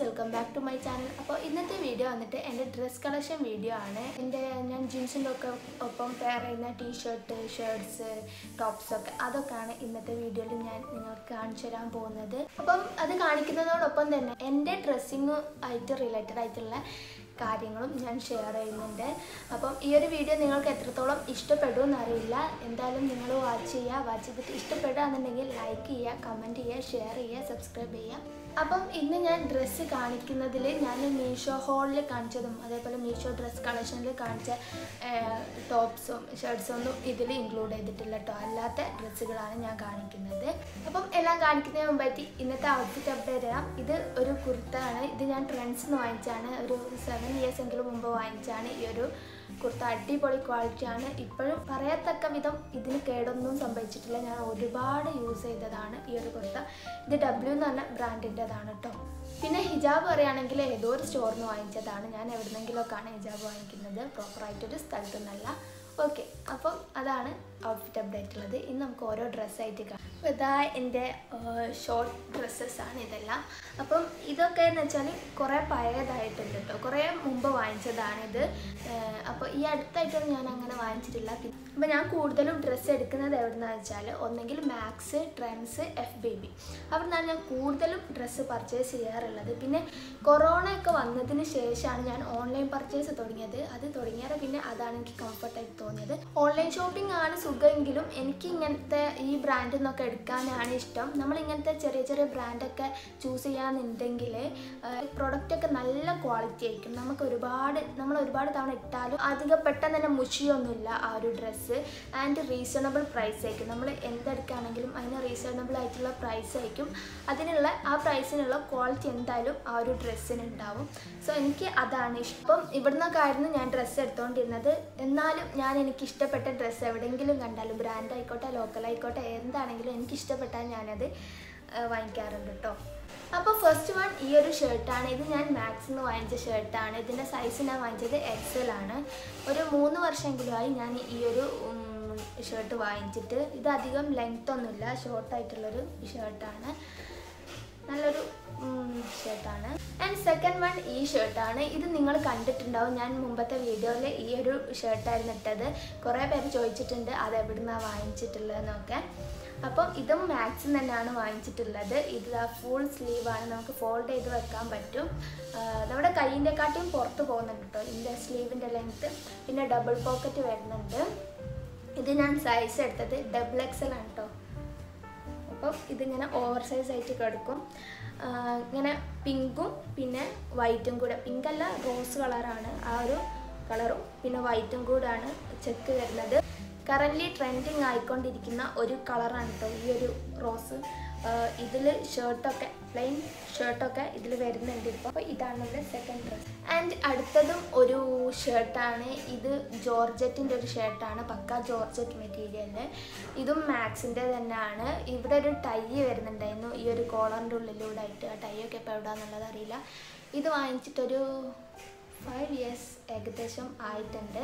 welcome back to my channel അപ്പോൾ ഇന്നത്തെ video വന്നിട്ട് എൻ്റെ ഡ്രസ് കളക്ഷൻ വീഡിയോ ആണ് എൻ്റെ ഞാൻ ജീൻസിൻ്റെ ഒക്കെ ഒപ്പം പെയർ ചെയ്യുന്ന ടീഷർട്ട് ഷർട്ട്സ് ടോപ്സ് ഒക്കെ അതൊക്കെയാണ് ഇന്നത്തെ വീഡിയോയിൽ ഞാൻ നിങ്ങൾക്ക് കാണിച്ചു തരാൻ പോകുന്നത് അപ്പം അത് കാണിക്കുന്നതോടൊപ്പം തന്നെ എൻ്റെ ഡ്രസ്സിങ് ആയിട്ട് റിലേറ്റഡ് ആയിട്ടുള്ള കാര്യങ്ങളും ഞാൻ ഷെയർ ചെയ്യുന്നുണ്ട് അപ്പം ഈ ഒരു വീഡിയോ നിങ്ങൾക്ക് എത്രത്തോളം ഇഷ്ടപ്പെടും എന്നറിയില്ല എന്തായാലും നിങ്ങൾ വാച്ച് ചെയ്യുക വാച്ച് ചെയ്തിട്ട് ഇഷ്ടപ്പെടുകയാണെന്നുണ്ടെങ്കിൽ ലൈക്ക് ചെയ്യുക കമൻറ്റ് ചെയ്യുക ഷെയർ ചെയ്യുക സബ്സ്ക്രൈബ് ചെയ്യുക അപ്പം ഇന്ന് ഞാൻ ഡ്രസ്സ് കാണിക്കുന്നതിൽ ഞാൻ മീഷോ ഹോളിൽ കാണിച്ചതും അതേപോലെ മീഷോ ഡ്രസ്സ് കളക്ഷനിൽ കാണിച്ച ടോപ്സും ഷർട്ട്സും ഒന്നും ഇതിൽ ഇൻക്ലൂഡ് ചെയ്തിട്ടില്ല കേട്ടോ അല്ലാത്ത ഡ്രസ്സുകളാണ് ഞാൻ കാണിക്കുന്നത് അപ്പം എല്ലാം കാണിക്കുന്നതിന് മുമ്പായിട്ട് ഇന്നത്തെ ഔട്ട്ഫിറ്റ് അപ്ഡേറ്റ് ചെയ്യാം ഇത് ഒരു കുർത്തയാണ് ഇത് ഞാൻ ട്രെൻഡ്സ് നിന്ന് വാങ്ങിച്ചാണ് ഒരു സെവൻ ഇയേഴ്സ് എങ്കിലും മുമ്പ് വാങ്ങിച്ചാണ് ഈ ഒരു കുർത്ത അടിപൊളി ക്വാളിറ്റിയാണ് ഇപ്പോഴും പറയത്തക്ക വിധം ഇതിന് കേടൊന്നും സംഭവിച്ചിട്ടില്ല ഞാൻ ഒരുപാട് യൂസ് ചെയ്തതാണ് ഈ ഒരു കുർത്ത ഇത് ഡബ്ല്യു എന്ന് പറഞ്ഞ ബ്രാൻഡിൻ്റെതാണ് കേട്ടോ പിന്നെ ഹിജാബ് പറയുകയാണെങ്കിൽ ഏതോ ഒരു സ്റ്റോറിൽ നിന്ന് വാങ്ങിച്ചതാണ് ഞാൻ എവിടുന്നെങ്കിലുമൊക്കെയാണ് ഹിജാബ് വാങ്ങിക്കുന്നത് പ്രോപ്പറായിട്ടൊരു സ്ഥലത്തു നിന്നല്ല ഓക്കെ അപ്പം അതാണ് ഔട്ട്ഫിറ്റ് അപ്ഡേറ്റ് ഉള്ളത് ഇന്ന് നമുക്ക് ഓരോ ഡ്രസ്സായിട്ട് കാണാം അപ്പോൾ ഇതാ എൻ്റെ ഷോർട്ട് ഡ്രസ്സസ് ആണ് ഇതെല്ലാം അപ്പം ഇതൊക്കെ എന്ന് വെച്ചാൽ കുറേ പഴയതായിട്ടുണ്ട് കേട്ടോ കുറേ മുമ്പ് വാങ്ങിച്ചതാണിത് അപ്പോൾ ഈ അടുത്തായിട്ടൊന്നും ഞാൻ അങ്ങനെ വാങ്ങിച്ചിട്ടില്ല അപ്പോൾ ഞാൻ കൂടുതലും ഡ്രസ്സ് എടുക്കുന്നത് എവിടുന്നാന്ന് വെച്ചാൽ ഒന്നെങ്കിൽ Max Trends F B B അവിടെ നിന്നാണ് ഞാൻ കൂടുതലും ഡ്രസ്സ് പർച്ചേസ് ചെയ്യാറുള്ളത് പിന്നെ കൊറോണ ഒക്കെ വന്നതിന് ശേഷമാണ് ഞാൻ ഓൺലൈൻ പർച്ചേസ് തുടങ്ങിയത് അത് തുടങ്ങിയാൽ പിന്നെ അതാണ് എനിക്ക് കംഫർട്ടായിട്ട് തോന്നിയത് ഓൺലൈൻ ഷോപ്പിംഗ് ആണ് സുഖമെങ്കിലും എനിക്ക് ഇങ്ങനത്തെ ഈ ബ്രാൻഡിൽ നിന്നൊക്കെ എടുക്കാനാണ് ഇഷ്ടം നമ്മൾ ഇങ്ങനത്തെ ചെറിയ ചെറിയ ബ്രാൻഡൊക്കെ ചൂസ് ചെയ്യാന്നുണ്ടെങ്കിൽ പ്രൊഡക്റ്റ് ഒക്കെ നല്ല ക്വാളിറ്റി ആയിരിക്കും നമുക്ക് ഒരുപാട് നമ്മൾ ഒരുപാട് തവണ ഇട്ടാലും അധികം പെട്ടെന്ന് തന്നെ മുഷിയൊന്നുമില്ല ആ ഒരു ഡ്രസ്സ് ആൻഡ് റീസണബിൾ പ്രൈസ് ആയിരിക്കും നമ്മൾ എന്തെടുക്കുകയാണെങ്കിലും അതിന് റീസണബിൾ ആയിട്ടുള്ള പ്രൈസ് ആയിരിക്കും അതിനുള്ള ആ പ്രൈസിനുള്ള ക്വാളിറ്റി എന്തായാലും ആ ഒരു ഡ്രസ്സിന് ഉണ്ടാവും സോ എനിക്ക് അതാണ് ഇഷ്ടം ഇവിടുന്നൊക്കെ ആയിരുന്നു ഞാൻ ഡ്രസ്സ് എടുത്തുകൊണ്ടിരുന്നത് എന്നാലും ഞാൻ എനിക്ക് ഇഷ്ടപ്പെട്ട ഡ്രസ്സ് എവിടെയെങ്കിലും കണ്ടാലും ബ്രാൻഡ് ആയിക്കോട്ടെ ലോക്കൽ ആയിക്കോട്ടെ എന്താണെങ്കിലും എനിക്ക് ഇഷ്ടപ്പെട്ടാൽ ഞാനത് വാങ്ങിക്കാറുണ്ട് കേട്ടോ അപ്പോൾ ഫസ്റ്റ് വൺ ഈ ഒരു ഷർട്ടാണ് ഇത് ഞാൻ മാക്സിൽ നിന്ന് വാങ്ങിച്ച ഷർട്ടാണ് ഇതിൻ്റെ സൈസ് ഞാൻ വാങ്ങിച്ചത് എക്സൽ ആണ് ഒരു മൂന്ന് വർഷമെങ്കിലും ആയി ഞാൻ ഈ ഒരു ഷർട്ട് വാങ്ങിച്ചിട്ട് ഇത് അധികം ലെങ്ത് ഒന്നുമില്ല ഷോർട്ടായിട്ടുള്ളൊരു ഷർട്ടാണ് നല്ലൊരു ഷർട്ടാണ് ആൻഡ് സെക്കൻഡ് വൺ ഈ ഷർട്ടാണ് ഇത് നിങ്ങൾ കണ്ടിട്ടുണ്ടാവും ഞാൻ മുമ്പത്തെ വീഡിയോയിൽ ഈ ഒരു ഷർട്ടായിരുന്നു ഇട്ടത് കുറേ പേര് ചോദിച്ചിട്ടുണ്ട് അത് എവിടുന്നാണ് വാങ്ങിച്ചിട്ടുള്ളതെന്നൊക്കെ അപ്പം ഇതും മാക്സിൽ തന്നെയാണ് വാങ്ങിച്ചിട്ടുള്ളത് ഇത് ഫുൾ സ്ലീവാണ് നമുക്ക് ഫോൾഡ് ചെയ്ത് വെക്കാൻ പറ്റും നമ്മുടെ കയ്യിൻ്റെ കാട്ടിയും പുറത്ത് പോകുന്നുണ്ട് കേട്ടോ ഇതിൻ്റെ സ്ലീവിൻ്റെ ലെങ്ത്ത് പിന്നെ ഡബിൾ പോക്കറ്റ് വരുന്നുണ്ട് ഇത് ഞാൻ സൈസ് എടുത്തത് ഡബിൾ എക്സൽ ആണ് കേട്ടോ അപ്പം ഇതിങ്ങനെ ഓവർ സൈസ് ആയിട്ട് കിടക്കും ഇങ്ങനെ പിങ്കും പിന്നെ വൈറ്റും കൂടെ പിങ്ക് അല്ല റോസ് കളറാണ് ആ ഒരു കളറും പിന്നെ വൈറ്റും കൂടാണ് ചെക്ക് വരുന്നത് കറൻ്റ്ലി ട്രെൻഡിങ് ആയിക്കൊണ്ടിരിക്കുന്ന ഒരു കളറാണ് കേട്ടോ ഈ ഒരു റോസ് ഇതിൽ ഷർട്ടൊക്കെ പ്ലെയിൻ ഷർട്ടൊക്കെ ഇതിൽ വരുന്നുണ്ട് ഇപ്പോൾ അപ്പോൾ ഇതാണ് നമ്മുടെ സെക്കൻഡ് ഡ്രസ്സ് ആൻഡ് അടുത്തതും ഒരു ഷർട്ടാണ് ഇത് ജോർജറ്റിൻ്റെ ഒരു ഷർട്ടാണ് പക്ക ജോർജറ്റ് മെറ്റീരിയലിൽ ഇതും മാക്സിൻ്റെ തന്നെയാണ് ഇവിടെ ഒരു ടൈ വരുന്നുണ്ടായിരുന്നു ഈ ഒരു കോളറിൻ്റെ ഉള്ളിലൂടെ ആയിട്ട് ആ ടൈ ഒക്കെ ഇപ്പോൾ എവിടെയാണെന്നുള്ളത് അറിയില്ല ഇത് വാങ്ങിച്ചിട്ടൊരു ഫൈവ് ഇയേഴ്സ് ഏകദേശം ആയിട്ടുണ്ട്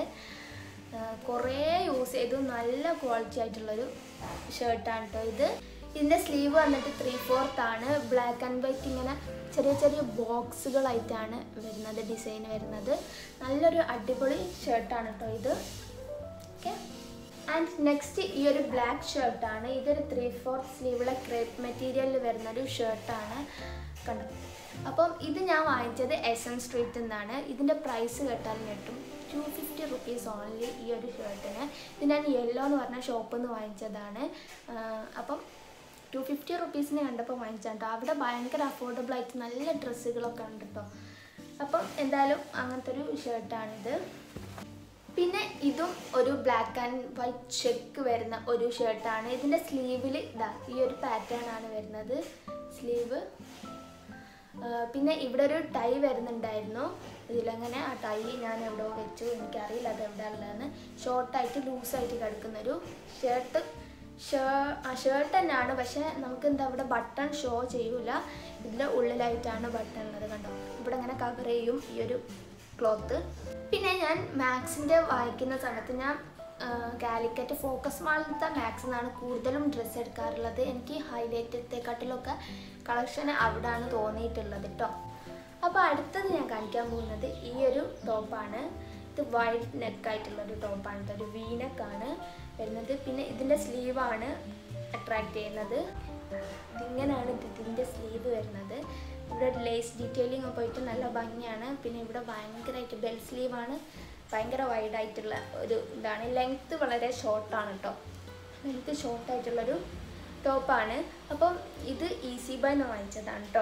കുറേ യൂസ് ചെയ്തു നല്ല ക്വാളിറ്റി ആയിട്ടുള്ളൊരു ഷർട്ടാണ് കേട്ടോ ഇത് ഇതിൻ്റെ സ്ലീവ് വന്നിട്ട് ത്രീ ഫോർത്ത് ആണ് ബ്ലാക്ക് ആൻഡ് വൈറ്റ് ഇങ്ങനെ ചെറിയ ചെറിയ ബോക്സുകളായിട്ടാണ് വരുന്നത് ഡിസൈൻ വരുന്നത് നല്ലൊരു അടിപൊളി ഷർട്ടാണ് കേട്ടോ ഇത് ഓക്കെ ആൻഡ് നെക്സ്റ്റ് ഈ ഒരു ബ്ലാക്ക് ഷർട്ടാണ് ഇതൊരു ത്രീ ഫോർത്ത് സ്ലീവുള്ള ക്രേപ്പ് മെറ്റീരിയലിൽ വരുന്ന ഒരു ഷർട്ടാണ് കണ്ടോ അപ്പം ഇത് ഞാൻ വാങ്ങിച്ചത് എസ് എൻ സ്ട്രീറ്റിൽ നിന്നാണ് ഇതിൻ്റെ പ്രൈസ് കേട്ടാൽ ഞെട്ടും ടു ഫിഫ്റ്റി റുപ്പീസ് ഓൺലി ഈ ഒരു ഷർട്ടിന് ഇത് ഞാൻ യെല്ലോ എന്ന് പറഞ്ഞ ഷോപ്പിൽ നിന്ന് വാങ്ങിച്ചതാണ് അപ്പം ടു ഫിഫ്റ്റി റുപ്പീസിന് കണ്ടപ്പോൾ വാങ്ങിച്ചാട്ടോ അവിടെ ഭയങ്കര അഫോർഡബിൾ ആയിട്ട് നല്ല ഡ്രസ്സുകളൊക്കെ ഉണ്ട് കേട്ടോ അപ്പം എന്തായാലും അങ്ങനത്തെ ഒരു ഷർട്ടാണിത് പിന്നെ ഇതും ഒരു ബ്ലാക്ക് ആൻഡ് വൈറ്റ് ചെക്ക് വരുന്ന ഒരു ഷർട്ടാണ് ഇതിൻ്റെ സ്ലീവിൽ ഇതാ ഈ ഒരു പാറ്റേൺ ആണ് വരുന്നത് സ്ലീവ് പിന്നെ ഇവിടെ ഒരു ടൈ വരുന്നുണ്ടായിരുന്നു ഇതിലങ്ങനെ ആ ടൈ ഞാൻ എവിടെയോ വെച്ചു എനിക്കറിയില്ല അത് എവിടെ ഉള്ളതെന്ന് ഷോർട്ടായിട്ട് ലൂസായിട്ട് കിടക്കുന്നൊരു ഷർട്ട് ഷേ ആ ഷർട്ട് തന്നെയാണ് പക്ഷേ നമുക്ക് എന്താ ഇവിടെ ബട്ടൺ ഷോ ചെയ്യൂല ഇതിൻ്റെ ഉള്ളിലായിട്ടാണ് ബട്ടൺ ഉള്ളത് കണ്ടോ ഇവിടെ ഇങ്ങനെ കവർ ചെയ്യും ഈ ഒരു ക്ലോത്ത് പിന്നെ ഞാൻ മാക്സിൻ്റെ വായിക്കുന്ന സമയത്ത് ഞാൻ കാലിക്കറ്റ് ഫോക്കസ് മാളിലത്തെ മാക്സ് എന്നാണ് കൂടുതലും ഡ്രസ്സ് എടുക്കാറുള്ളത് എനിക്ക് ഹൈലൈറ്റത്തെക്കാട്ടിലൊക്കെ കളക്ഷൻ അവിടെയാണ് തോന്നിയിട്ടുള്ളത് കേട്ടോ അപ്പോൾ അടുത്തത് ഞാൻ കാണിക്കാൻ പോകുന്നത് ഈ ഒരു ടോപ്പാണ് ഇത് വൈഡ് നെക്കായിട്ടുള്ള ഒരു ടോപ്പാണ് ഇത് ഒരു വി നെക്കാണ് വരുന്നത് പിന്നെ ഇതിൻ്റെ സ്ലീവാണ് അട്രാക്ട് ചെയ്യുന്നത് ഇതിങ്ങനെയാണ് ഇത് ഇതിൻ്റെ സ്ലീവ് വരുന്നത് ഇവിടെ ലേസ് ഡീറ്റെയിലിംഗ് പോയിട്ട് നല്ല ഭംഗിയാണ് പിന്നെ ഇവിടെ ഭയങ്കരമായിട്ട് ബെൽ സ്ലീവാണ് ഭയങ്കര വൈഡായിട്ടുള്ള ഒരു ഇതാണ് ലെങ്ത്ത് വളരെ ഷോർട്ടാണ് കേട്ടോ ലെങ്ത്ത് ഷോർട്ടായിട്ടുള്ളൊരു ടോപ്പാണ് അപ്പം ഇത് ഈസി ബൈന്ന് വാങ്ങിച്ചതാണ് കേട്ടോ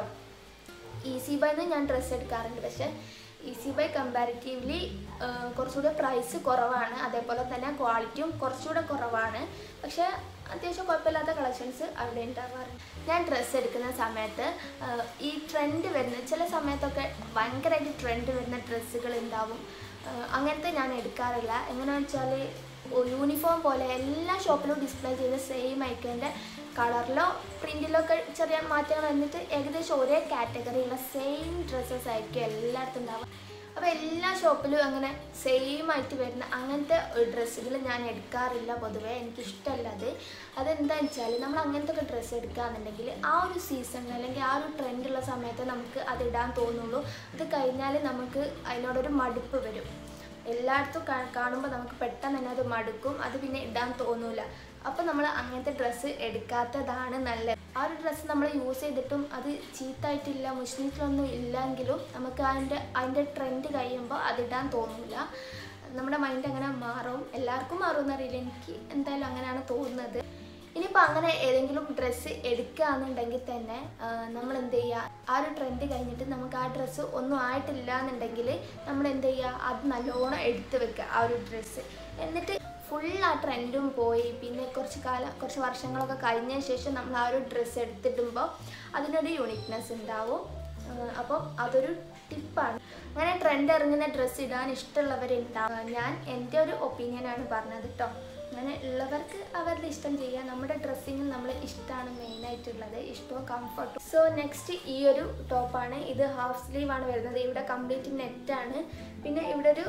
ഈസി ബൈന്ന് ഞാൻ ഡ്രസ്സ് എടുക്കാറുണ്ട് പക്ഷേ ഈസി ബൈ കമ്പാരിറ്റീവ്ലി കുറച്ചുകൂടെ പ്രൈസ് കുറവാണ് അതേപോലെ തന്നെ ക്വാളിറ്റിയും കുറച്ചുകൂടെ കുറവാണ് പക്ഷേ അത്യാവശ്യം കുഴപ്പമില്ലാത്ത കളക്ഷൻസ് അവിടെ ഉണ്ടാവാറുണ്ട് ഞാൻ ഡ്രസ്സ് എടുക്കുന്ന സമയത്ത് ആ, ഈ ട്രെൻഡ് വരുന്ന ചില സമയത്തൊക്കെ ഭയങ്കരമായിട്ട് ട്രെൻഡ് വരുന്ന ഡ്രസ്സുകൾ ഉണ്ടാവും ആ, അങ്ങനത്തെ ഞാൻ എടുക്കാറില്ല എങ്ങനെയാണെന്ന് വെച്ചാൽ യൂണിഫോം പോലെ എല്ലാ ഷോപ്പിലും ഡിസ്പ്ലേ ചെയ്ത് സെയിം ആയിക്കതിൻ്റെ കളറിലോ പ്രിൻറ്റിലോ ഒക്കെ ചെറിയ മാറ്റങ്ങൾ വന്നിട്ട് ഏകദേശം ഒരേ കാറ്റഗറിയുള്ള സെയിം ഡ്രസ്സസ് ആയിരിക്കും എല്ലായിടത്തും ഉണ്ടാവുക അപ്പോൾ എല്ലാ ഷോപ്പിലും അങ്ങനെ സെയിം ആയിട്ട് വരുന്ന അങ്ങനത്തെ ഡ്രസ്സുകൾ ഞാൻ എടുക്കാറില്ല പൊതുവേ എനിക്കിഷ്ടമല്ല അത് അതെന്താണെന്ന് വെച്ചാൽ നമ്മൾ അങ്ങനത്തെ ഒക്കെ ഡ്രസ്സ് എടുക്കുകയാണെന്നുണ്ടെങ്കിൽ ആ ഒരു സീസണിൽ അല്ലെങ്കിൽ ആ ഒരു ട്രെൻഡുള്ള സമയത്ത് നമുക്ക് അത് ഇടാൻ തോന്നുള്ളൂ അത് കഴിഞ്ഞാൽ നമുക്ക് അതിനോടൊരു മടുപ്പ് വരും എല്ലായിടത്തും കാണുമ്പോൾ നമുക്ക് പെട്ടെന്ന് തന്നെ അത് മടുക്കും അത് പിന്നെ ഇടാൻ തോന്നൂല അപ്പോൾ നമ്മൾ അങ്ങനത്തെ ഡ്രസ്സ് എടുക്കാത്തതാണ് നല്ലത് ആ ഒരു ഡ്രസ്സ് നമ്മൾ യൂസ് ചെയ്തിട്ടും അത് ചീത്തായിട്ടില്ല മുഷ്ണിറ്റിലൊന്നും ഇല്ലെങ്കിലും നമുക്ക് അതിൻ്റെ അതിൻ്റെ ട്രെൻഡ് കഴിയുമ്പോൾ അതിടാൻ തോന്നില്ല നമ്മുടെ മൈൻഡ് അങ്ങനെ മാറും എല്ലാവർക്കും മാറുമെന്ന് അറിയില്ല എനിക്ക് എന്തായാലും അങ്ങനെയാണ് തോന്നുന്നത് ഇനിയിപ്പോൾ അങ്ങനെ ഏതെങ്കിലും ഡ്രസ്സ് എടുക്കുകയാണെന്നുണ്ടെങ്കിൽ തന്നെ നമ്മൾ എന്ത് ചെയ്യുക ആ ഒരു ട്രെൻഡ് കഴിഞ്ഞിട്ട് നമുക്ക് ആ ഡ്രസ്സ് ഒന്നും ആയിട്ടില്ല എന്നുണ്ടെങ്കിൽ നമ്മൾ എന്ത് ചെയ്യുക അത് നല്ലോണം എടുത്ത് വെക്കുക ആ ഒരു ഡ്രസ്സ് എന്നിട്ട് ഫുൾ ആ ട്രെൻഡും പോയി പിന്നെ കുറച്ച് കാലം കുറച്ച് വർഷങ്ങളൊക്കെ കഴിഞ്ഞ ശേഷം നമ്മൾ ആ ഒരു ഡ്രസ്സ് എടുത്തിടുമ്പോൾ അതിനൊരു യൂണിക്നെസ് ഉണ്ടാവും അപ്പം അതൊരു ടിപ്പാണ് അങ്ങനെ ട്രെൻഡ് ഇറങ്ങുന്ന ഡ്രസ്സ് ഇടാൻ ഇഷ്ടമുള്ളവരുണ്ടാവും ഞാൻ എൻ്റെ ഒരു ഒപ്പീനിയനാണ് പറഞ്ഞത് കേട്ടോ അങ്ങനെ ഉള്ളവർക്ക് അവരുടെ ഇഷ്ടം ചെയ്യാം നമ്മുടെ ഡ്രസ്സിങ്ങിൽ നമ്മൾ ഇഷ്ടമാണ് മെയിനായിട്ടുള്ളത് ഇഷ്ടവും കംഫർട്ടും സോ നെക്സ്റ്റ് ഈ ഒരു ടോപ്പാണ് ഇത് ഹാഫ് സ്ലീവ് ആണ് വരുന്നത് ഇവിടെ കംപ്ലീറ്റ് നെറ്റാണ് പിന്നെ ഇവിടെ ഒരു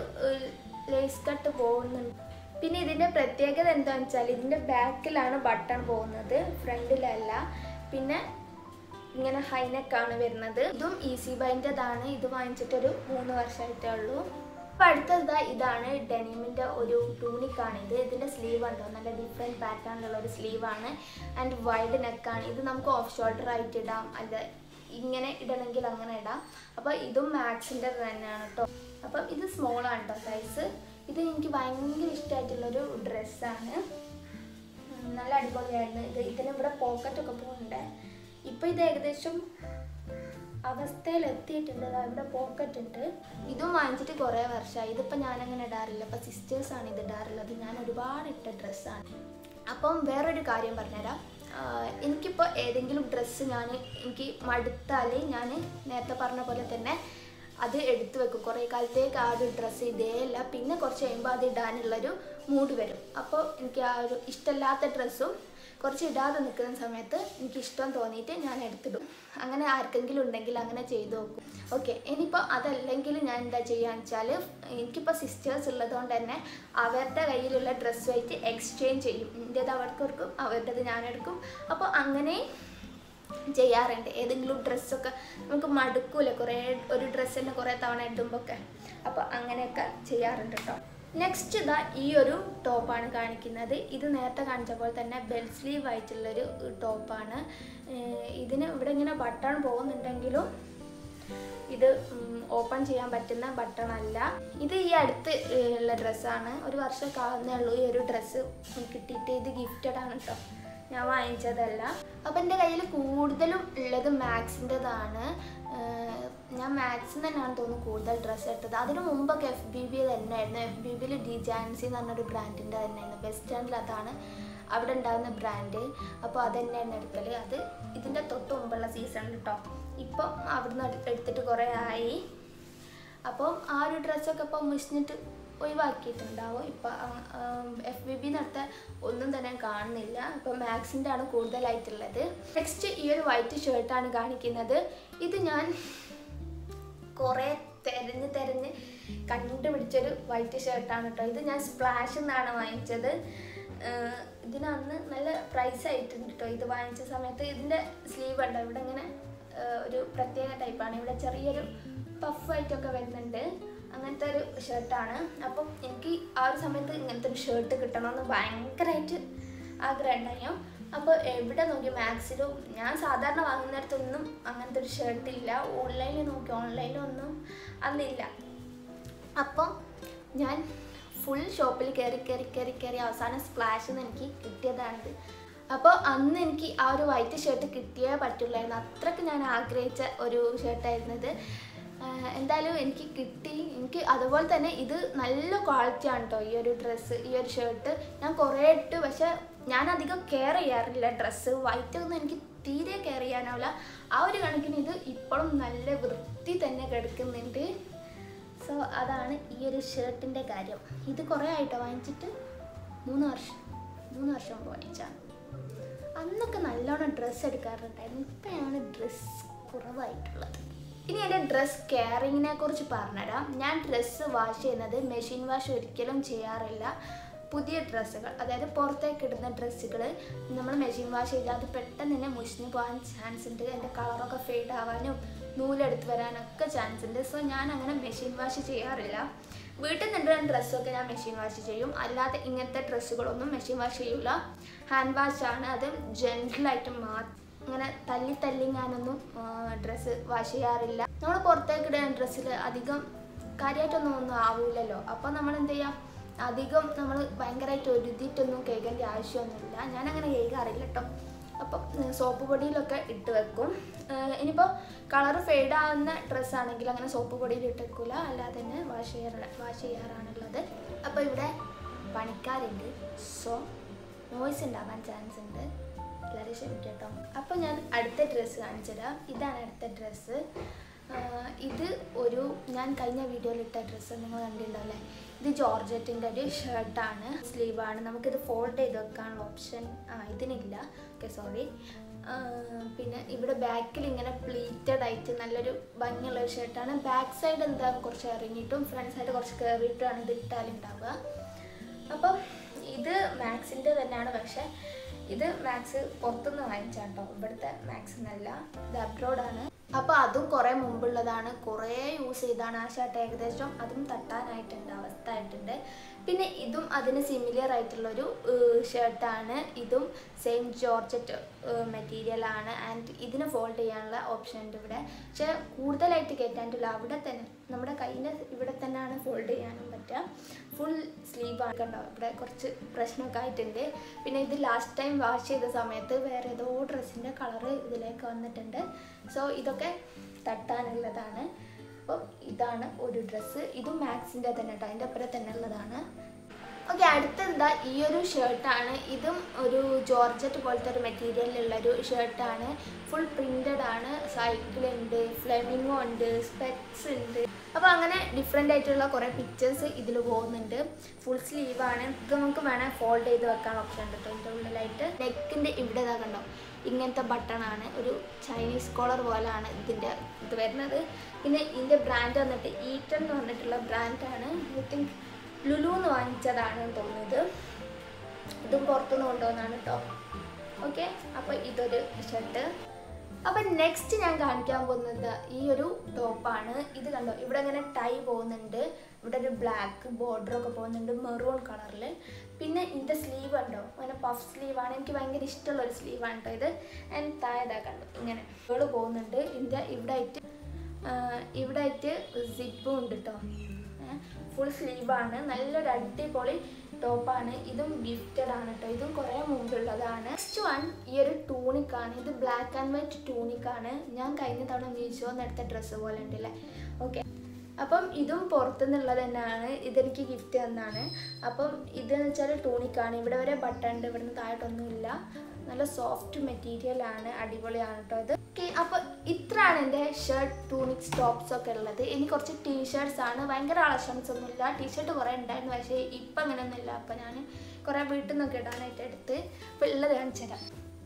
ലേസ് കട്ട് പോകുന്നുണ്ട് പിന്നെ ഇതിൻ്റെ പ്രത്യേകത എന്താണെന്ന് വെച്ചാൽ ഇതിൻ്റെ ബാക്കിലാണ് ബട്ടൺ പോകുന്നത് ഫ്രണ്ടിലല്ല പിന്നെ ഇങ്ങനെ ഹൈനെക്കാണ് വരുന്നത് ഇതും ഈസി ബൈൻ്റെതാണ് ഇത് വാങ്ങിച്ചിട്ടൊരു മൂന്ന് വർഷമായിട്ടേ ഉള്ളൂ അപ്പോൾ അടുത്തത് ഇതാണ് ഡെനിമിൻ്റെ ഒരു ടൂണിക്കാണ് ഇത് ഇതിൻ്റെ സ്ലീവ് ഉണ്ടോ നല്ല ഡിഫറെൻറ്റ് പാറ്റേണിലുള്ള ഒരു സ്ലീവാണ് ആൻഡ് വൈഡ് നെക്കാണ് ഇത് നമുക്ക് ഓഫ് ഷോൾഡർ ആയിട്ട് ഇടാം അല്ല ഇങ്ങനെ ഇടണമെങ്കിൽ അങ്ങനെ ഇടാം അപ്പോൾ ഇതും മാക്സിൻ്റെ തന്നെയാണ് കേട്ടോ അപ്പം ഇത് സ്മോൾ ആണ് കേട്ടോ സൈസ് ഇത് എനിക്ക് ഭയങ്കര ഇഷ്ടമായിട്ടുള്ളൊരു ഡ്രസ്സാണ് നല്ല അടിപൊളിയായിരുന്നു ഇത് ഇതിന് ഇവിടെ പോക്കറ്റൊക്കെ പോകുന്നുണ്ട് ഇപ്പം ഇത് ഏകദേശം അവസ്ഥയിൽ എത്തിയിട്ടുണ്ട് ദാ ഇവിടെ പോക്കറ്റ് ഉണ്ട് ഇതും വാങ്ങിച്ചിട്ട് കുറേ വർഷമായി ഇതിപ്പോൾ ഞാനങ്ങനെ ഇടാറില്ല ഇപ്പം സിസ്റ്റേഴ്സാണ് ഇത് ഇടാറുള്ളത് ഞാൻ ഒരുപാട് ഇട്ട ഡ്രസ്സാണ് അപ്പം വേറൊരു കാര്യം പറഞ്ഞുതരാം ആഹ് എനിക്കിപ്പോൾ ഏതെങ്കിലും ഡ്രസ്സ് ഞാൻ എനിക്ക് മടുത്താൽ ഞാൻ നേരത്തെ പറഞ്ഞ പോലെ തന്നെ അത് എടുത്തു വെക്കും കുറേ കാലത്തേക്ക് ആ ഒരു ഡ്രസ്സ് ഇതേയല്ല പിന്നെ കുറച്ച് കഴിയുമ്പോൾ അത് ഇടാനുള്ളൊരു മൂഡ് വരും അപ്പോൾ എനിക്ക് ആ ഒരു ഇഷ്ടമില്ലാത്ത ഡ്രസ്സും കുറച്ച് ഇടാതെ നിൽക്കുന്ന സമയത്ത് എനിക്ക് ഇഷ്ടം തോന്നിയിട്ട് ഞാൻ എടുത്തിടും അങ്ങനെ ആർക്കെങ്കിലും ഉണ്ടെങ്കിൽ അങ്ങനെ ചെയ്തു നോക്കും ഓക്കെ ഇനിയിപ്പോൾ അതല്ലെങ്കിൽ ഞാൻ എന്താ ചെയ്യുകയെന്ന് വെച്ചാൽ എനിക്കിപ്പോൾ സിസ്റ്റേഴ്സ് ഉള്ളതുകൊണ്ട് തന്നെ അവരുടെ കയ്യിലുള്ള ഡ്രസ്സുമായിട്ട് എക്സ്ചേഞ്ച് ചെയ്യും എൻ്റേത് അവർക്ക് കൊടുക്കും അവരുടേത് ഞാൻ എടുക്കും അപ്പോൾ അങ്ങനെ ചെയ്യാറുണ്ട് ഏതെങ്കിലും ഡ്രസ്സൊക്കെ നമുക്ക് മടുക്കൂല കുറേ ഒരു ഡ്രസ്സ് തന്നെ കുറേ തവണ ഇടുമ്പോൾ ഒക്കെ അപ്പോൾ അങ്ങനെയൊക്കെ ചെയ്യാറുണ്ട് കേട്ടോ നെക്സ്റ്റ് ഇതാ ഈ ഒരു ടോപ്പാണ് കാണിക്കുന്നത് ഇത് നേരത്തെ കാണിച്ച പോലെ തന്നെ ബെൽ സ്ലീവ് ആയിട്ടുള്ളൊരു ടോപ്പാണ് ഇതിന് ഇവിടെ ഇങ്ങനെ ബട്ടൺ പോകുന്നുണ്ടെങ്കിലും ഇത് ഓപ്പൺ ചെയ്യാൻ പറ്റുന്ന ബട്ടൺ അല്ല ഇത് ഈ അടുത്ത് ഉള്ള ഡ്രസ്സാണ് ഒരു വർഷമൊക്കെ ആകുന്നേ ഉള്ളൂ ഈ ഒരു ഡ്രസ്സ് കിട്ടിയിട്ട് ഇത് ഗിഫ്റ്റഡ് ആണ് കേട്ടോ ഞാൻ വാങ്ങിച്ചതല്ല അപ്പം എൻ്റെ കയ്യിൽ കൂടുതലും ഉള്ളത് മാക്സിൻ്റെതാണ് ഞാൻ മാക്സിൽ തന്നെയാണ് തോന്നുന്നു കൂടുതൽ ഡ്രസ്സ് എടുത്തത് അതിന് മുമ്പൊക്കെ എഫ് ബി ബി തന്നെയായിരുന്നു എഫ് ബി ബിയിൽ ഡി ജാൻസി എന്ന് പറഞ്ഞൊരു ബ്രാൻഡിൻ്റെ തന്നെയായിരുന്നു ബസ് സ്റ്റാൻഡിൽ അതാണ് അവിടെ ഉണ്ടാകുന്ന ബ്രാൻഡ് അപ്പോൾ അത് തന്നെയാണ് എടുക്കൽ അത് ഇതിൻ്റെ തൊട്ട് മുമ്പുള്ള സീസണിൽ കേട്ടോ ഇപ്പം അവിടുന്ന് എടു- എടുത്തിട്ട് കുറേ ആയി അപ്പം ആ ഒരു ഡ്രസ്സൊക്കെ ഇപ്പം മുഷിഞ്ഞിട്ട് ഒഴിവാക്കിയിട്ടുണ്ടാവും ഇപ്പം എഫ് ബി ബി നടത്ത ഒന്നും തന്നെ കാണുന്നില്ല ഇപ്പം മാക്സിൻ്റെ ആണ് കൂടുതലായിട്ടുള്ളത് നെക്സ്റ്റ് ഈ ഒരു വൈറ്റ് ഷർട്ടാണ് കാണിക്കുന്നത് ഇത് ഞാൻ കുറേ തെരഞ്ഞ് തെരഞ്ഞ് കണ്ടുപിടിച്ചൊരു വൈറ്റ് ഷർട്ടാണ് കേട്ടോ ഇത് ഞാൻ സ്പ്ലാഷ് എന്നാണ് വാങ്ങിച്ചത് ആഹ് ഇതിന് അന്ന് നല്ല പ്രൈസ് ആയിട്ടുണ്ട് കേട്ടോ ഇത് വാങ്ങിച്ച സമയത്ത് ഇതിൻ്റെ സ്ലീവ് ഉണ്ടോ ഇവിടെ ഇങ്ങനെ ആഹ് ഒരു പ്രത്യേക ടൈപ്പാണ് ഇവിടെ ചെറിയൊരു പഫായിട്ടൊക്കെ വരുന്നുണ്ട് അങ്ങനത്തെ ഒരു ഷർട്ടാണ് അപ്പം എനിക്ക് ആ ഒരു സമയത്ത് ഇങ്ങനത്തെ ഒരു ഷർട്ട് കിട്ടണമെന്ന് ഭയങ്കരമായിട്ട് ആഗ്രഹം ഉണ്ടായോ അപ്പോൾ എവിടെ നോക്കി മാക്സിലും ഞാൻ സാധാരണ വാങ്ങുന്നിടത്തൊന്നും അങ്ങനത്തെ ഒരു ഷർട്ട് ഇല്ല ഓൺലൈനിൽ നോക്കി ഓൺലൈനിലൊന്നും അന്നില്ല അപ്പം ഞാൻ ഫുൾ ഷോപ്പിൽ കയറി കയറി കയറി കയറി അവസാനം സ്പ്ലാഷിൽ നിന്ന് എനിക്ക് കിട്ടിയതാണിത് അപ്പോൾ അന്ന് എനിക്ക് ആ ഒരു വൈറ്റ് ഷർട്ട് കിട്ടിയേ പറ്റുള്ളായിരുന്നു അത്രയ്ക്ക് ഞാൻ ആഗ്രഹിച്ച ഒരു ഷർട്ടായിരുന്നത് എന്തായാലും എനിക്ക് കിട്ടി എനിക്ക് അതുപോലെ തന്നെ ഇത് നല്ല ക്വാളിറ്റി ആണ് കേട്ടോ ഈ ഒരു ഡ്രസ്സ് ഈ ഒരു ഷർട്ട് ഞാൻ കുറേ ഇട്ട് പക്ഷെ ഞാൻ അധികം കെയർ ചെയ്യാറില്ല ഡ്രസ്സ് വൈറ്റ് ഒന്നും എനിക്ക് തീരെ കെയർ ചെയ്യാനാവില്ല ആ ഒരു കണക്കിന് ഇത് ഇപ്പോഴും നല്ല വൃത്തി തന്നെ കിടക്കുന്നുണ്ട് സോ അതാണ് ഈ ഒരു ഷർട്ടിൻ്റെ കാര്യം ഇത് കുറേ ആയിട്ടോ വാങ്ങിച്ചിട്ട് മൂന്ന് വർഷം മൂന്ന് വർഷം മുമ്പ് വാങ്ങിച്ചാണ് അന്നൊക്കെ നല്ലോണം ഡ്രസ്സ് എടുക്കാറുണ്ടായിരുന്നു ഇപ്പോഴാണ് ഡ്രസ്സ് കുറവായിട്ടുള്ളത് ഇനി എൻ്റെ ഡ്രസ്സ് കെയറിങ്ങിനെ കുറിച്ച് പറഞ്ഞുതരാം ഞാൻ ഡ്രസ്സ് വാഷ് ചെയ്യുന്നത് മെഷീൻ വാഷ് ഒരിക്കലും ചെയ്യാറില്ല പുതിയ ഡ്രസ്സുകൾ അതായത് പുറത്തേക്ക് ഇടുന്ന ഡ്രസ്സുകൾ നമ്മൾ മെഷീൻ വാഷ് ചെയ്താൽ അത് പെട്ടെന്ന് തന്നെ മുഷിഞ്ഞ് പോകാൻ ചാൻസ് ഉണ്ട് എൻ്റെ കളറൊക്കെ ഫെയ്ഡ് ആവാനും നൂലെടുത്ത് വരാനൊക്കെ ചാൻസ് ഉണ്ട് സോ ഞാൻ അങ്ങനെ മെഷീൻ വാഷ് ചെയ്യാറില്ല വീട്ടിൽ നിന്നിടുന്ന ഡ്രസ്സൊക്കെ ഞാൻ മെഷീൻ വാഷ് ചെയ്യും അല്ലാതെ ഇങ്ങനത്തെ ഡ്രസ്സുകളൊന്നും മെഷീൻ വാഷ് ചെയ്യില്ല ഹാൻഡ് വാഷാണ് അത് ജെൻറ്റലായിട്ട് മാത്രം അങ്ങനെ തല്ലി തല്ലി ഞാനൊന്നും ഡ്രസ്സ് വാഷ് ചെയ്യാറില്ല നമ്മൾ പുറത്തേക്ക് ഇടുന്ന ഡ്രസ്സിൽ അധികം കാര്യമായിട്ടൊന്നും ഒന്നും ആവൂലല്ലോ അപ്പോൾ നമ്മൾ എന്ത് ചെയ്യാം അധികം നമ്മൾ ഭയങ്കരമായിട്ട് ഒരുതിയിട്ടൊന്നും കേൾക്കേണ്ട ആവശ്യമൊന്നുമില്ല ഞാനങ്ങനെ കേൾക്കാറില്ല കേട്ടോ അപ്പം സോപ്പ് പൊടിയിലൊക്കെ ഇട്ട് വെക്കും ഇനിയിപ്പോൾ കളർ ഫെയ്ഡ് ആവുന്ന ഡ്രസ്സാണെങ്കിൽ അങ്ങനെ സോപ്പ് പൊടിയിൽ ഇട്ട് വെക്കില്ല അല്ലാതെ തന്നെ വാഷ് ചെയ്യാറ് വാഷ് ചെയ്യാറാണുള്ളത് അപ്പോൾ ഇവിടെ പണിക്കാരുണ്ട് സോ നോയ്സ് ഉണ്ടാകാൻ ചാൻസ് ഉണ്ട് എല്ലാവരും ക്ഷമിക്കട്ടോ അപ്പോൾ ഞാൻ അടുത്ത ഡ്രസ്സ് കാണിച്ചുതരാം ഇതാണ് അടുത്ത ഡ്രസ്സ് ഇത് ഒരു ഞാൻ കഴിഞ്ഞ വീഡിയോയിൽ ഇട്ട ഡ്രസ്സ് നിങ്ങൾ കണ്ടിട്ടുണ്ടാവില്ലേ ഇത് ജോർജറ്റിൻ്റെ ഒരു ഷർട്ടാണ് സ്ലീവാണ് നമുക്കിത് ഫോൾഡ് ചെയ്ത് വെക്കാനുള്ള ഓപ്ഷൻ ആ ഇതിനില്ല ഓക്കെ സോറി പിന്നെ ഇവിടെ ബാക്കിൽ ഇങ്ങനെ പ്ലീറ്റഡ് ആയിട്ട് നല്ലൊരു ഭംഗിയുള്ള ഒരു ഷർട്ടാണ് ബാക്ക് സൈഡ് എന്താ കുറച്ച് ഇറങ്ങിയിട്ടും ഫ്രണ്ട് സൈഡ് കുറച്ച് കയറിയിട്ടുമാണ് ഇത് ഇട്ടാലുണ്ടാവുക അപ്പം ഇത് മാക്സിൻ്റെ തന്നെയാണ് പക്ഷേ ഇത് മാക്സ് പുറത്തുനിന്ന് വാങ്ങിച്ചാട്ടോ ഇവിടുത്തെ മാക്സ് എന്നല്ല ഇത് അബ്രോഡാണ് അപ്പോൾ അതും കുറേ മുമ്പുള്ളതാണ് കുറേ യൂസ് ചെയ്താണ് ആ ഷർട്ട് ഏകദേശം അതും തട്ടാനായിട്ടുണ്ട് അവസ്ഥ ആയിട്ടുണ്ട് പിന്നെ ഇതും അതിന് സിമിലർ ആയിട്ടുള്ളൊരു ഷർട്ടാണ് ഇതും സെയിൻറ്റ് ജോർജറ്റ് മെറ്റീരിയലാണ് ആൻഡ് ഇതിന് ഫോൾഡ് ചെയ്യാനുള്ള ഓപ്ഷൻ ഉണ്ട് ഇവിടെ പക്ഷേ കൂടുതലായിട്ട് കയറ്റാണ്ടില്ല അവിടെ തന്നെ നമ്മുടെ കയ്യിൻ്റെ ഇവിടെ തന്നെയാണ് ഫോൾഡ് ചെയ്യാനും പറ്റുക ഫുൾ സ്ലീവ് ആണ് കണ്ടോ ഇവിടെ കുറച്ച് പ്രശ്നമൊക്കെ ആയിട്ടുണ്ട് പിന്നെ ഇത് ലാസ്റ്റ് ടൈം വാഷ് ചെയ്ത സമയത്ത് വേറെ ഏതോ ഡ്രസ്സിൻ്റെ കളറ് ഇതിലേക്ക് വന്നിട്ടുണ്ട് സോ ഇതൊക്കെ തട്ടാനുള്ളതാണ് അപ്പം ഇതാണ് ഒരു ഡ്രസ്സ് ഇതും മാക്സിൻ്റെ തന്നെ കേട്ടോ അതിൻ്റെ അപ്പുറം തന്നെ ഉള്ളതാണ് ഓക്കെ അടുത്തെന്താ ഈ ഒരു ഷർട്ടാണ് ഇതും ഒരു ജോർജറ്റ് പോലത്തെ ഒരു മെറ്റീരിയലിലുള്ള ഒരു ഷർട്ടാണ് ഫുൾ പ്രിൻറ്റഡ് ആണ് സൈക്കിൾ ഉണ്ട് ഫ്ലെമിങ്ങോ ഉണ്ട് സ്പെക്സ് ഉണ്ട് അപ്പോൾ അങ്ങനെ ഡിഫറെൻ്റ് ആയിട്ടുള്ള കുറേ പിക്ചേഴ്സ് ഇതിൽ പോകുന്നുണ്ട് ഫുൾ സ്ലീവാണ് ഇത് നമുക്ക് വേണേൽ ഫോൾഡ് ചെയ്ത് വെക്കാൻ ഓപ്ഷൻ ഉണ്ട് കേട്ടോ ഇതിൻ്റെ ഉള്ളിലായിട്ട് നെക്കിൻ്റെ ഇവിടെ ഇതാ കണ്ടോ ഇങ്ങനത്തെ ബട്ടണാണ് ഒരു ചൈനീസ് കോളർ പോലെയാണ് ഇതിൻ്റെ ഇത് വരുന്നത് പിന്നെ ഇതിൻ്റെ ബ്രാൻഡ് വന്നിട്ട് ഈറ്റൺ എന്ന് പറഞ്ഞിട്ടുള്ള ബ്രാൻഡാണ് ഐ തിങ്ക് ലുലു എന്ന് വാങ്ങിച്ചതാണ് തോന്നുന്നത് ഇതും പുറത്തുനിന്ന് കൊണ്ടുവന്നാണ് കേട്ടോ ഓക്കെ അപ്പോൾ ഇതൊരു ഷർട്ട് അപ്പം നെക്സ്റ്റ് ഞാൻ കാണിക്കാൻ പോകുന്നത് ഈ ഒരു ടോപ്പാണ് ഇത് കണ്ടോ ഇവിടെ ഇങ്ങനെ ടൈ പോകുന്നുണ്ട് ഇവിടെ ഒരു ബ്ലാക്ക് ബോർഡറൊക്കെ പോകുന്നുണ്ട് മെറൂൺ കളറിൽ പിന്നെ ഇതിൻ്റെ സ്ലീവ് കണ്ടോ അങ്ങനെ പഫ് സ്ലീവാണ് എനിക്ക് ഭയങ്കര ഇഷ്ടമുള്ള ഒരു സ്ലീവാണ് കേട്ടോ ഇത് ഞാൻ താഴെ കണ്ടു ഇങ്ങനെ ഇവള് പോകുന്നുണ്ട് ഇതിൻ്റെ ഇവിടെ ആയിട്ട് ഇവിടെ ആയിട്ട് സിപ്പും ഉണ്ട് കേട്ടോ ഫുൾ സ്ലീവാണ് നല്ലൊരു അടിപൊളി ടോപ്പാണ് ഇതും ഗിഫ്റ്റഡ് ആണ് കേട്ടോ ഇതും കുറേ മുമ്പുള്ളതാണ് നെക്സ്റ്റ് വൺ ഈ ഒരു ടൂണിക്കാണ് ഇത് ബ്ലാക്ക് ആൻഡ് വൈറ്റ് ടൂണിക്കാണ് ഞാൻ കഴിഞ്ഞ തവണ മീഷോന്ന് എടുത്ത ഡ്രസ്സ് പോലെ ഉണ്ടല്ലേ ഓക്കെ അപ്പം ഇതും പുറത്തുനിന്നുള്ളത് തന്നെയാണ് ഇതെനിക്ക് ഗിഫ്റ്റ് തന്നാണ് അപ്പം ഇതെന്ന് വെച്ചാൽ ടൂണിക്കാണ് ഇവിടെ വരെ ബട്ടൺ ഉണ്ട് ഇവിടുന്ന് താഴോട്ടൊന്നുമില്ല നല്ല സോഫ്റ്റ് മെറ്റീരിയൽ ആണ് അടിപൊളിയാണ് കേട്ടോ ഇത് ഓക്കെ അപ്പോൾ ഇത്രയാണ് എൻ്റെ ഷർട്ട് ടൂണിക്സ് ടോപ്സ് ഒക്കെ ഉള്ളത് ഇനി കുറച്ച് ടീഷർട്സ് ആണ് ഭയങ്കര കളക്ഷൻസ് ഒന്നുമില്ല ടീഷർട്ട് കുറേ ഉണ്ടായിരുന്നു പക്ഷേ ഇപ്പം അങ്ങനെയൊന്നുമില്ല അപ്പം ഞാൻ കുറേ വീട്ടിൽ നിന്നൊക്കെ ഇടാനായിട്ട് എടുത്ത് അപ്പോൾ ഉള്ളത് കാണിച്ചു തരാം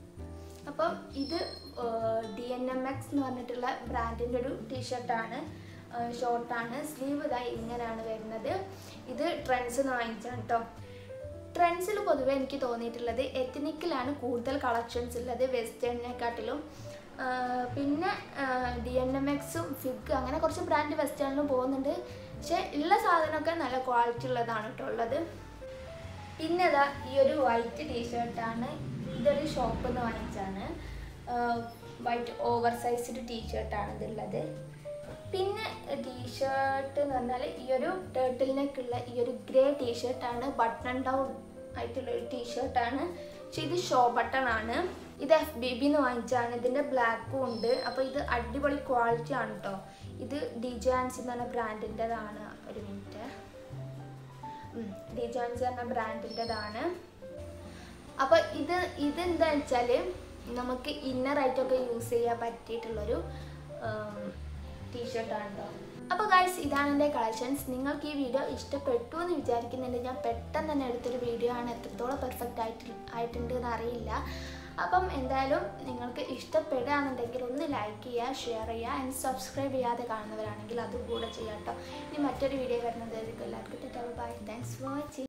അപ്പം ഇത് ഡി എൻ എം എക്സ് എന്ന് പറഞ്ഞിട്ടുള്ള ബ്രാൻഡിൻ്റെ ഒരു ടീഷർട്ടാണ് ഷോർട്ടാണ് സ്ലീവ് ഇതായി ഇങ്ങനെയാണ് വരുന്നത് ഇത് ട്രെൻഡ്സ് എന്ന് വാങ്ങിച്ചാണ് കേട്ടോ ട്രെൻഡ്സിൽ പൊതുവേ എനിക്ക് തോന്നിയിട്ടുള്ളത് എത്തനിക്കിലാണ് കൂടുതൽ കളക്ഷൻസ് ഉള്ളത് വെസ്റ്റേണിനെക്കാട്ടിലും ആ, പിന്നെ ഡി എൻ എം എക്സും ഫിഗ് അങ്ങനെ കുറച്ച് ബ്രാൻഡ് വെസ്റ്റേണിലും പോകുന്നുണ്ട് പക്ഷെ ഉള്ള സാധനമൊക്കെ നല്ല ക്വാളിറ്റി ഉള്ളതാണ് കേട്ടോ ഉള്ളത് പിന്നെ ഇതാ ഈ ഒരു വൈറ്റ് ടീഷർട്ടാണ് ഇതൊരു ഷോപ്പിൽ നിന്ന് വാങ്ങിച്ചാണ് വൈറ്റ് ഓവർ സൈസ്ഡ് ടീഷർട്ടാണ് ഇതുള്ളത് പിന്നെ ടീഷർട്ട് എന്ന് പറഞ്ഞാൽ ഈ ഒരു ടേർട്ടിലിനൊക്കെയുള്ള ഈ ഒരു ഗ്രേ ടീഷർട്ടാണ് ബട്ടൺ ഡൗൺ ആയിട്ടുള്ള ഒരു ടീഷർട്ടാണ് പക്ഷെ ഇത് ഷോ ബട്ടൺ ആണ് ഇത് എഫ് ബി ബിന്ന് വാങ്ങിച്ചാണ് ഇതിൻ്റെ ബ്ലാക്കും ഉണ്ട് അപ്പോൾ ഇത് അടിപൊളി ക്വാളിറ്റി ആണ് കേട്ടോ ഇത് ഡിജാൻസ് എന്ന് പറഞ്ഞ ബ്രാൻഡിൻ്റെതാണ് ഒരു മിനിറ്റ് ഡിജോൺസ് എന്ന ബ്രാൻഡിൻ്റെതാണ് അപ്പോൾ ഇത് ഇതെന്താ വെച്ചാൽ നമുക്ക് ഇന്നറായിട്ടൊക്കെ യൂസ് ചെയ്യാൻ പറ്റിയിട്ടുള്ളൊരു ടീഷർട്ടാണ് കേട്ടോ അപ്പോൾ ഗൈസ് ഇതാണ് എൻ്റെ കളക്ഷൻസ് നിങ്ങൾക്ക് ഈ വീഡിയോ ഇഷ്ടപ്പെട്ടു എന്ന് വിചാരിക്കുന്നുണ്ട് ഞാൻ പെട്ടെന്ന് തന്നെ എടുത്തൊരു വീഡിയോ ആണ് എത്രത്തോളം പെർഫെക്റ്റ് ആയിട്ട് ആയിട്ടുണ്ട് എന്ന് അറിയില്ല അപ്പം എന്തായാലും നിങ്ങൾക്ക് ഇഷ്ടപ്പെടുകയാണെന്നുണ്ടെങ്കിൽ ഒന്ന് ലൈക്ക് ചെയ്യുക ഷെയർ ചെയ്യുക ആൻഡ് സബ്സ്ക്രൈബ് ചെയ്യാതെ കാണുന്നവരാണെങ്കിൽ അതും കൂടെ ചെയ്യാം കേട്ടോ ഇനി മറ്റൊരു വീഡിയോ വരുന്നതായിരിക്കും എല്ലാവർക്കും ബൈ താങ്ക്സ് ഫോർ വാച്ചിങ്